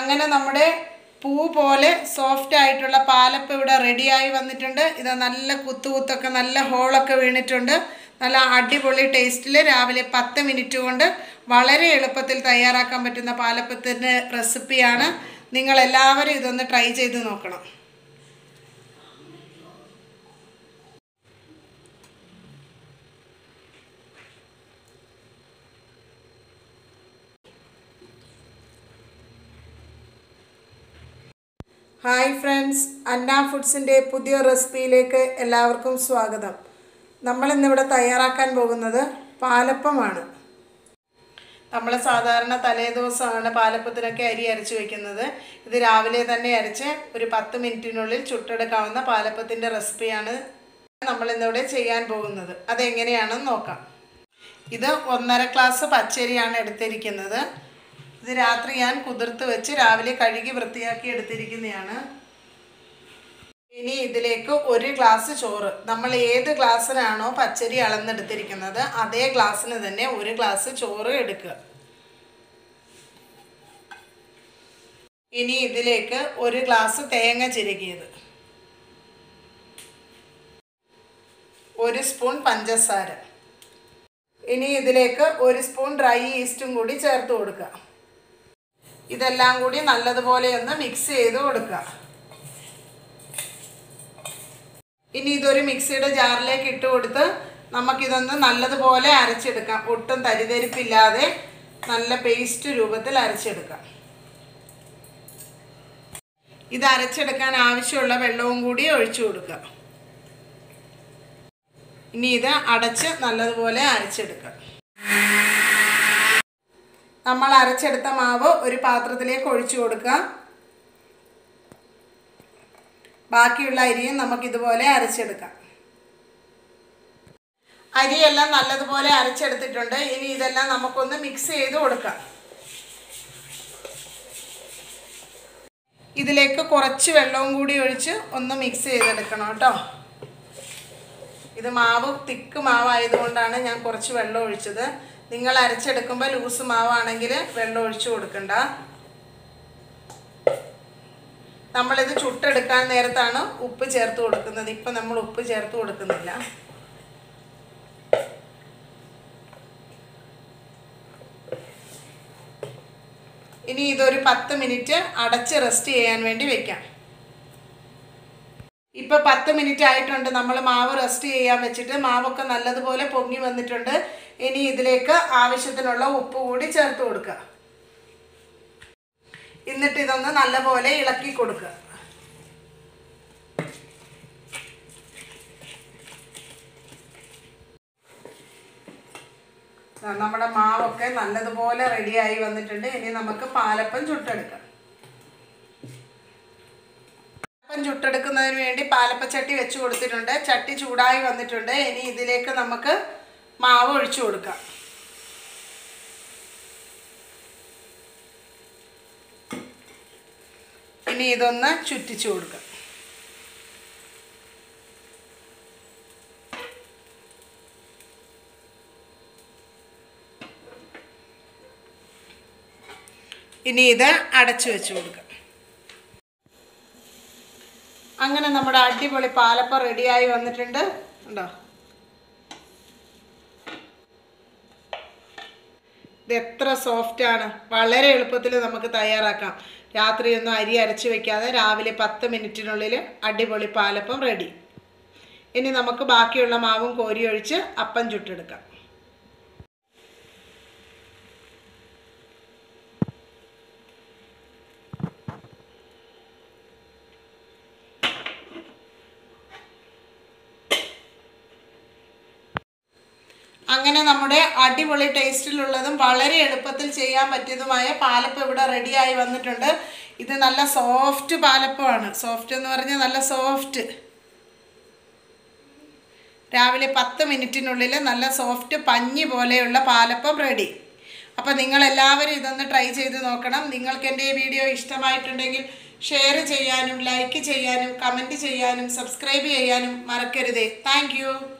അങ്ങനെ നമ്മുടെ പൂ പോലെ സോഫ്റ്റ് ആയിട്ടുള്ള പാലപ്പം ഇവിടെ റെഡിയായി വന്നിട്ടുണ്ട് ഇത് നല്ല കുത്തു കുത്തൊക്കെ നല്ല ഹോളൊക്കെ വീണിട്ടുണ്ട് നല്ല അടിപൊളി ടേസ്റ്റിൽ രാവിലെ പത്ത് മിനിറ്റ് കൊണ്ട് വളരെ എളുപ്പത്തിൽ തയ്യാറാക്കാൻ പറ്റുന്ന പാലപ്പത്തിൻ്റെ റെസിപ്പിയാണ് നിങ്ങളെല്ലാവരും ഇതൊന്ന് ട്രൈ ചെയ്ത് നോക്കണം ഹായ് ഫ്രണ്ട്സ് അന്ന ഫുഡ്സിൻ്റെ പുതിയ റെസിപ്പിയിലേക്ക് എല്ലാവർക്കും സ്വാഗതം നമ്മളിന്നിവിടെ തയ്യാറാക്കാൻ പോകുന്നത് പാലപ്പമാണ് നമ്മൾ സാധാരണ തലേ ദിവസമാണ് പാലപ്പത്തിനൊക്കെ അരി അരച്ച് വെക്കുന്നത് ഇത് രാവിലെ തന്നെ അരച്ച് ഒരു പത്ത് മിനിറ്റിനുള്ളിൽ ചുട്ടെടുക്കാവുന്ന പാലപ്പത്തിൻ്റെ റെസിപ്പിയാണ് നമ്മളിന്നിവിടെ ചെയ്യാൻ പോകുന്നത് അതെങ്ങനെയാണെന്ന് നോക്കാം ഇത് ഒന്നര ഗ്ലാസ് പച്ചരിയാണ് എടുത്തിരിക്കുന്നത് ഇത് രാത്രി ഞാൻ കുതിർത്ത് വെച്ച് രാവിലെ കഴുകി വൃത്തിയാക്കി എടുത്തിരിക്കുന്നതാണ് ഇനി ഇതിലേക്ക് ഒരു ഗ്ലാസ് ചോറ് നമ്മൾ ഏത് ഗ്ലാസ്സിനാണോ പച്ചരി അളന്നെടുത്തിരിക്കുന്നത് അതേ ഗ്ലാസ്സിന് തന്നെ ഒരു ഗ്ലാസ് ചോറ് എടുക്കുക ഇനി ഇതിലേക്ക് ഒരു ഗ്ലാസ് തേങ്ങ ചിരകിയത് ഒരു സ്പൂൺ പഞ്ചസാര ഇനി ഇതിലേക്ക് ഒരു സ്പൂൺ ഡ്രൈ ഈസ്റ്റും കൂടി ചേർത്ത് കൊടുക്കുക ഇതെല്ലാം കൂടി നല്ലതുപോലെ ഒന്ന് മിക്സ് ചെയ്ത് കൊടുക്കുക ഇനി ഇതൊരു മിക്സിയുടെ ജാറിലേക്ക് ഇട്ട് കൊടുത്ത് നമുക്കിതൊന്ന് നല്ലതുപോലെ അരച്ചെടുക്കാം ഒട്ടും തരിതരിപ്പില്ലാതെ നല്ല പേസ്റ്റ് രൂപത്തിൽ അരച്ചെടുക്കാം ഇത് അരച്ചെടുക്കാൻ ആവശ്യമുള്ള വെള്ളവും കൂടി ഒഴിച്ചു കൊടുക്കുക ഇനി ഇത് അടച്ച് നല്ലതുപോലെ അരച്ചെടുക്കാം നമ്മൾ അരച്ചെടുത്ത മാവ് ഒരു പാത്രത്തിലേക്ക് ഒഴിച്ചു കൊടുക്കുക ബാക്കിയുള്ള അരിയും നമുക്കിതുപോലെ അരച്ചെടുക്കാം അരിയെല്ലാം നല്ലതുപോലെ അരച്ചെടുത്തിട്ടുണ്ട് ഇനി ഇതെല്ലാം നമുക്കൊന്ന് മിക്സ് ചെയ്ത് കൊടുക്കാം ഇതിലേക്ക് കുറച്ച് വെള്ളവും കൂടി ഒഴിച്ച് ഒന്ന് മിക്സ് ചെയ്തെടുക്കണം കേട്ടോ ഇത് മാവ് തിക്ക് മാവായതുകൊണ്ടാണ് ഞാൻ കുറച്ച് വെള്ളം ഒഴിച്ചത് നിങ്ങൾ അരച്ചെടുക്കുമ്പോൾ ലൂസ് മാവാണെങ്കിൽ വെള്ളം ഒഴിച്ചു കൊടുക്കണ്ട നമ്മളിത് ചുട്ടെടുക്കാൻ നേരത്താണ് ഉപ്പ് ചേർത്ത് കൊടുക്കുന്നത് ഇപ്പം നമ്മൾ ഉപ്പ് ചേർത്ത് കൊടുക്കുന്നില്ല ഇനി ഇതൊരു പത്ത് മിനിറ്റ് അടച്ച് റെസ്റ്റ് ചെയ്യാൻ വേണ്ടി വെക്കാം ഇപ്പൊ പത്ത് മിനിറ്റ് ആയിട്ടുണ്ട് നമ്മൾ മാവ് റെസ്റ്റ് ചെയ്യാൻ വെച്ചിട്ട് മാവൊക്കെ നല്ലതുപോലെ പൊങ്ങി വന്നിട്ടുണ്ട് ഇനി ഇതിലേക്ക് ആവശ്യത്തിനുള്ള ഉപ്പ് കൂടി ചേർത്ത് കൊടുക്കുക എന്നിട്ട് ഇതൊന്ന് നല്ലപോലെ ഇളക്കി കൊടുക്കുക നമ്മുടെ മാവൊക്കെ നല്ലതുപോലെ റെഡിയായി വന്നിട്ടുണ്ട് ഇനി നമുക്ക് പാലപ്പം ചുട്ടെടുക്കാം പാലപ്പം ചുട്ടെടുക്കുന്നതിന് വേണ്ടി പാലപ്പച്ചട്ടി വെച്ച് കൊടുത്തിട്ടുണ്ട് ചട്ടി ചൂടായി വന്നിട്ടുണ്ട് ഇനി ഇതിലേക്ക് നമുക്ക് മാവ് ഒഴിച്ചു കൊടുക്കാം ഇനി ഇതൊന്ന് ചുറ്റിച്ചു കൊടുക്കാം ഇനി ഇത് അടച്ചു വെച്ച് കൊടുക്കാം അങ്ങനെ നമ്മുടെ അടിപൊളി പാലപ്പം റെഡിയായി വന്നിട്ടുണ്ട് ഉണ്ടോ ഇത് എത്ര സോഫ്റ്റാണ് വളരെ എളുപ്പത്തിൽ നമുക്ക് തയ്യാറാക്കാം രാത്രിയൊന്നും അരി അരച്ച് വെക്കാതെ രാവിലെ പത്ത് മിനിറ്റിനുള്ളിൽ അടിപൊളി പാലപ്പം റെഡി ഇനി നമുക്ക് ബാക്കിയുള്ള മാവും കോരി ഒഴിച്ച് അപ്പം ചുട്ടെടുക്കാം അങ്ങനെ നമ്മുടെ അടിപൊളി ടേസ്റ്റിലുള്ളതും വളരെ എളുപ്പത്തിൽ ചെയ്യാൻ പറ്റിയതുമായ പാലപ്പം ഇവിടെ റെഡിയായി വന്നിട്ടുണ്ട് ഇത് നല്ല സോഫ്റ്റ് പാലപ്പമാണ് സോഫ്റ്റ് എന്ന് പറഞ്ഞാൽ നല്ല സോഫ്റ്റ് രാവിലെ പത്ത് മിനിറ്റിനുള്ളിൽ നല്ല സോഫ്റ്റ് പഞ്ഞി പോലെയുള്ള പാലപ്പം റെഡി അപ്പോൾ നിങ്ങളെല്ലാവരും ഇതൊന്ന് ട്രൈ ചെയ്ത് നോക്കണം നിങ്ങൾക്ക് എൻ്റെ ഈ വീഡിയോ ഇഷ്ടമായിട്ടുണ്ടെങ്കിൽ ഷെയർ ചെയ്യാനും ലൈക്ക് ചെയ്യാനും കമൻറ്റ് ചെയ്യാനും സബ്സ്ക്രൈബ് ചെയ്യാനും മറക്കരുതേ താങ്ക്